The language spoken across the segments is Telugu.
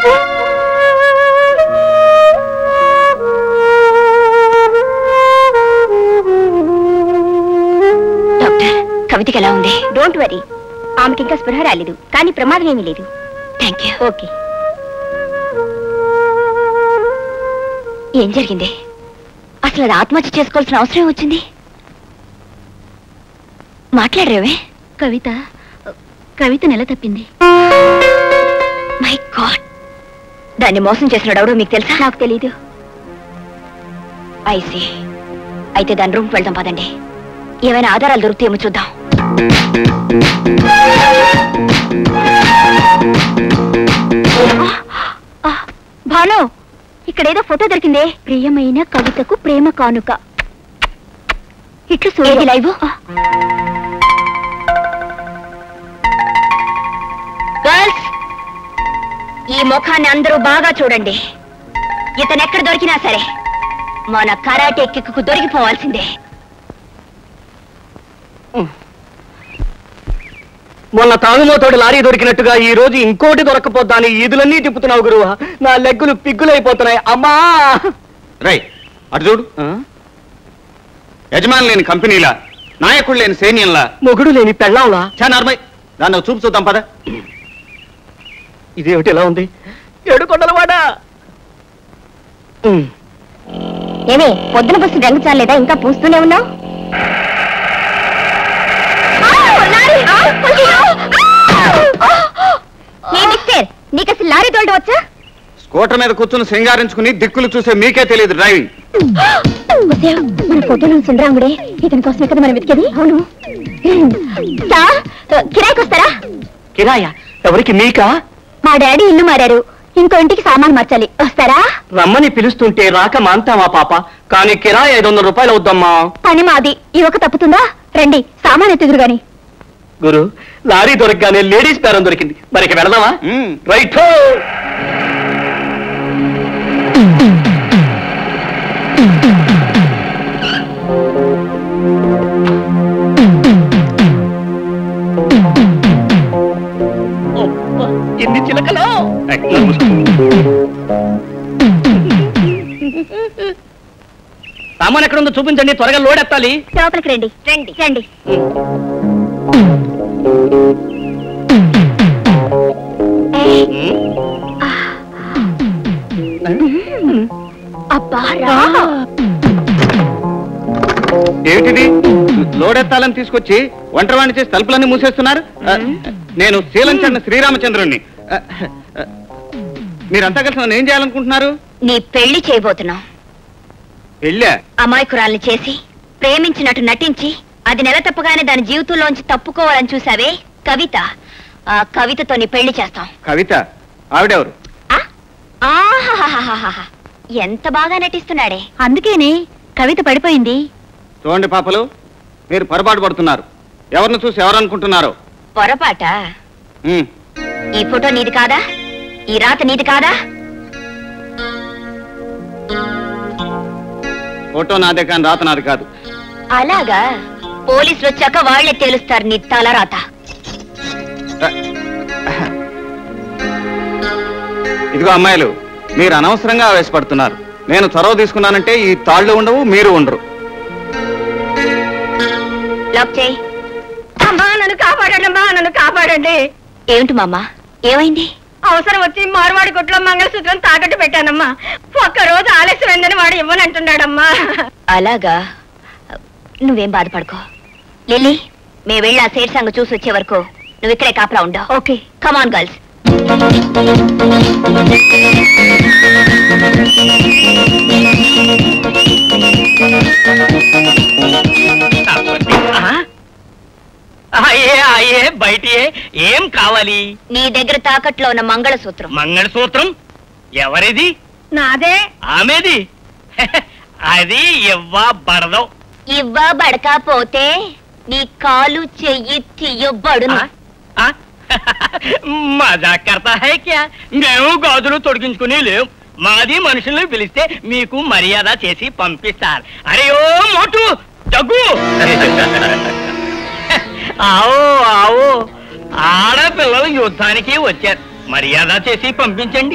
డాక్టర్ కవితకి ఎలా ఉంది డోంట్ వరీ ఆమెకి ఇంకా స్పృహ రాలేదు కానీ ప్రమాదం ఏమీ లేదు థ్యాంక్ యూ ఓకే ఏం జరిగింది అసలు అది ఆత్మహత్య చేసుకోవాల్సిన అవసరం వచ్చింది మాట్లాడరేవే కవిత కవిత నెల తప్పింది మై గాడ్ దాన్ని మోసం చేసినాడు ఎవడో మీకు తెలుసా నాకు తెలీదు ఐసి అయితే దాని రూమ్కి వెళ్దాం పదండి ఏమైనా ఆధారాలు దొరుకుతాయేమో చూద్దాం ఆ, భాను ఇక్కడేదో ఫోటో దొరికిందే ప్రియమైన కవితకు ప్రేమ కానుక ఇట్లు సూర్యది లైవ్ గర్ల్స్ ఈ ముఖాన్ని అందరూ బాగా చూడండి ఇతను ఎక్కడ దొరికినా సరే మన కరాటే కిక్కు దొరికిపోవాల్సిందే మొన్న తాగుమోతోటి లారీ దొరికినట్టుగా ఈ రోజు ఇంకోటి దొరకపోద్దాని ఈదులన్నీ తిప్పుతున్నావు గురువా నా లెగ్గులు పిగ్గులైపోతున్నాయి అమ్మా రై అటు చూడు యజమాని లేని కంపెనీలా నాయకుడు లేని సైన్యంలా మొగుడు లేని పెళ్ళాంలా చా నార్మల్ దాన్ని ఒక చూపు చూద్దాం పద ఇదేమిటి ఎలా ఉంది ఏడుకొండలవాడా ఏమే పొద్దున బస్సు రంగు చాలేదా ఇంకా పూస్తూనే ఉన్నావు నీకు అసలు లారీ తోలడం వచ్చా స్కూటర్ మీద కూర్చుని సింగారించుకుని దిక్కులు చూసే మీకే తెలియదు డ్రైవింగ్ ఉదయం మన ఫోటోలో సుందరాముడే ఇతని కోసమే కదా మనం వెతికేది అవును సార్ కిరాయికి వస్తారా కిరాయ ఎవరికి మీకా మా డాడీ ఇల్లు మారారు ఇంకో ఇంటికి సామాన్ మార్చాలి వస్తారా రమ్మని పిలుస్తుంటే రాక మాంతామా పాప కానీ కిరాయి ఐదు వందల రూపాయలు అవుద్దమ్మా పని మాది ఈ ఒక తప్పుతుందా రండి సామాన్ ఎత్తుదురు గాని గురు లారీ దొరకగానే లేడీస్ పేరం దొరికింది మరికి వెళదామా రైట్ ఎన్ని చిలకలు సామాన్ ఎక్కడ ఉందో చూపించండి త్వరగా లోడ్ ఎత్తాలి లోపలికి రండి రండి రండి అబ్బా రా ఏమిటిది లోడెత్తాలని తీసుకొచ్చి ఒంటరివాణి చేసి తలుపులన్నీ మూసేస్తున్నారు ఆ, నేను శ్రీలంచండి శ్రీరామచంద్రుణ్ణి ఆ, ఆ, మీరంతా కలిసి నన్ను ఏం చేయాలనుకుంటున్నారు నీ పెళ్లి చేయబోతున్నాం వెళ్ళా అమాయకురాల్ని చేసి ప్రేమించినట్టు నటించి అది నెల తప్పగానే దాని జీవితంలోంచి తప్పుకోవాలని చూసావే కవిత ఆ కవితతో నీ పెళ్లి చేస్తాం కవిత ఆవిడెవరు ఆహాహాహాహా. ఎంత బాగా నటిస్తున్నాడే అందుకేనే కవిత పడిపోయింది చూడండి పాపలు మీరు పొరపాటు పడుతున్నారు ఎవరిని చూసి ఎవరు అనుకుంటున్నారు పొరపాట ఉమ్, ఈ ఫోటో నీది కాదా ఈ రాత నీది కాదా ఫోటో నాదే కానీ రాత నాది కాదు అలాగా పోలీసులు వచ్చాక వాళ్లే తేలుస్తారు నీ తల రాత ఇదిగో అమ్మాయిలు మీరు అనవసరంగా ఆవేశపడుతున్నారు నేను చొరవ తీసుకున్నానంటే ఈ తాళ్ళు ఉండవు మీరు ఉండరు లాక్ చేయి అమ్మా నన్ను కాపాడండి అమ్మా నన్ను కాపాడండి ఏమిటి మామ ఏమైంది అవసరం వచ్చి మార్వాడి కొట్లో మంగళసూత్రం తాకట్టు పెట్టానమ్మా ఒక్క రోజు ఆలస్యమైందని వాడు ఇవ్వనంటున్నాడమ్మా అలాగా నువ్వేం బాధపడుకో లిల్లీ మేము వెళ్ళి ఆ సేట్ సంగ చూసి వచ్చే వరకు నువ్వు ఇక్కడే కాపలా ఉండవు ఓకే కమాన్ గర్ల్స్ అయ్యే అయ్యే బయటియే ఏం కావాలి నీ దగ్గర తాకట్లో ఉన్న మంగళసూత్రం మంగళసూత్రం ఎవరిది నాదే ఆమెది అది ఇవ్వా బడదం ఇవ్వబడకపోతే నీ కాలు చెయ్యి తీయబడును మజా కర్తా హై క్యా మేము గాజులు తొడిగించుకుని లేం మాది మనుషుల్ని పిలిస్తే మీకు మర్యాద చేసి పంపిస్తారు అరే ఓ మోటు దగ్గు ఆవో ఆవో ఆడపిల్లలు యుద్ధానికి వచ్చారు మర్యాద చేసి పంపించండి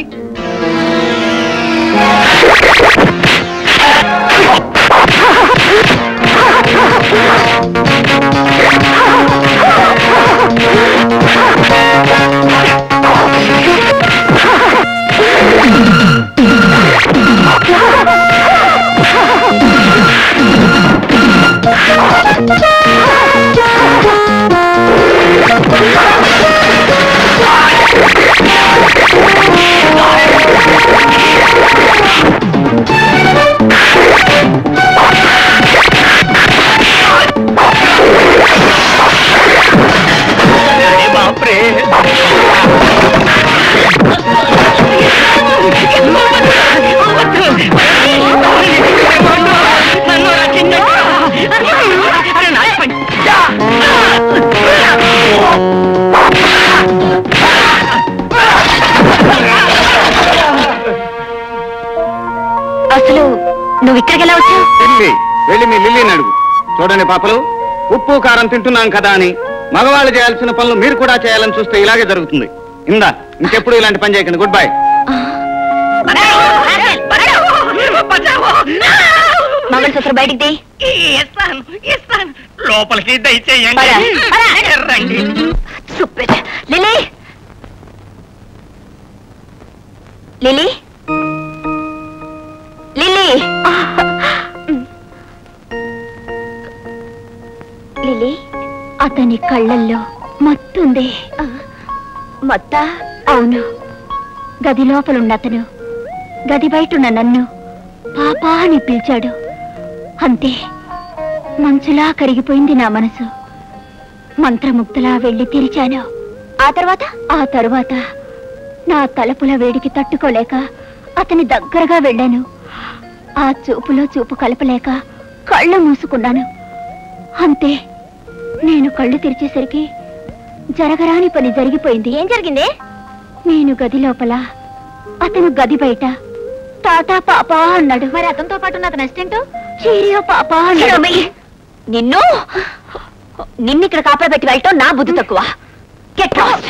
అరే బాప్రే నన్ను రక్షించండి. అరే నా పని. అసలు నువ్వు ఇక్కడికి ఎలా వచ్చావు లిల్లీ వెళ్ళి మీ లిల్లీని అడుగు చూడండి పాపలు ఉప్పు కారం తింటున్నాం కదా అని మగవాళ్ళు చేయాల్సిన పనులు మీరు కూడా చేయాలని చూస్తే ఇలాగే జరుగుతుంది ఇందా ఇంకెప్పుడు ఇలాంటి పని చేయకండి గుడ్ బై మంగళసూత్రం బయటికి తీ. ఇస్తాను ఇస్తాను లోపలికి దయచేయండి పద, పద. రండి super Lily Lily Lily Lily అతని కళ్ళల్లో మత్తుంది మొత్త అవును గది లోపలున్న అతను గది బయటున్న నన్ను పాపా అని పిలిచాడు అంతే మంచులా కరిగిపోయింది నా మనసు మంత్రముగ్ధలా వెళ్ళి తెరిచాను ఆ తర్వాత ఆ తరువాత నా తలుపుల వేడికి తట్టుకోలేక అతని దగ్గరగా వెళ్ళాను ఆ చూపులో చూపు కలపలేక కళ్ళు మూసుకున్నాను అంతే నేను కళ్ళు తెరిచేసరికి జరగరాని పని జరిగిపోయింది ఏం జరిగింది నేను గది లోపల అతను గది బయట టాటా పాపా అన్నాడు మరి అతనితో పాటు ఉన్న అతని అసిస్టెంట్ చీరియో పాపా అన్నాడు నిన్ను నిన్ను ఇక్కడ కాపలా పెట్టి వెళ్ళటం నా బుద్ధి తక్కువ గెట్ లాస్ట్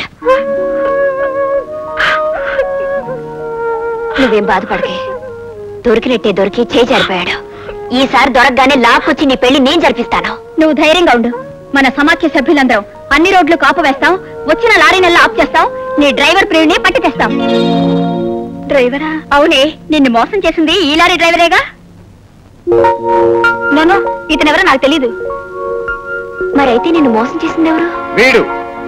నువ్వేం బాధపడకే దొరికినట్టే దొరికి చేయి జారిపోయాడు ఈసారి దొరకగానే లాక్కొచ్చి నీ పెళ్లి నేను జరిపిస్తాను నువ్వు ధైర్యంగా ఉండు మన సమాఖ్య సభ్యులందరం అన్ని రోడ్లు కాపు వేస్తాం వచ్చిన లారీ నెల ఆఫ్ చేస్తాం నీ డ్రైవర్ ప్రియుని పట్టి తెస్తాం డ్రైవరా అవునే నిన్ను మోసం చేసింది ఈ లారీ డ్రైవరేగా నోనో ఇతనెవరో నాకు తెలీదు మరైతే నిన్ను మోసం చేసింది ఎవరు వీడు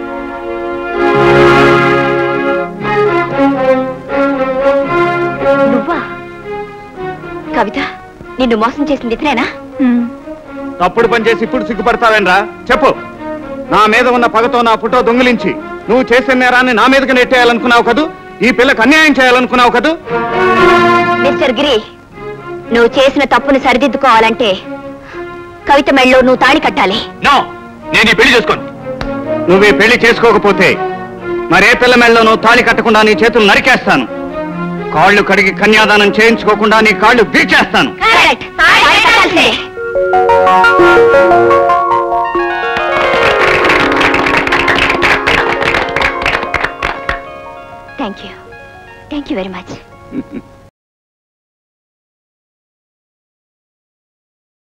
నువ్వా కవిత నిన్ను మోసం చేసింది ఇతనేనా ఉమ్, తప్పుడు పని చేసి ఇప్పుడు సిగ్గుపడతావేంరా చెప్పు నా మీద ఉన్న పగతో నా ఫోటో దొంగిలించి నువ్వు చేసిన నేరాన్ని నా మీదకి నెట్టేయాలనుకున్నావు కదూ ఈ పిల్లకి అన్యాయం చేయాలనుకున్నావు కదూ మిస్టర్ గిరి నువ్వు చేసిన తప్పును సరిదిద్దుకోవాలంటే కవిత మెళ్ళలో నువ్వు తాళి కట్టాలి నో నేను ఈ పెళ్లి చేసుకోను నువ్వు ఈ పెళ్లి చేసుకోకపోతే మరే పిల్ల మెళ్ళలో నువ్వు తాళి కట్టకుండా నీ చేతులు నరికేస్తాను కాళ్ళు కడిగి కన్యాదానం చేయించుకోకుండా నీ కాళ్ళు బీచేస్తాను Correct. తాళి కట్టాల్సిందే. Thank you thank you very much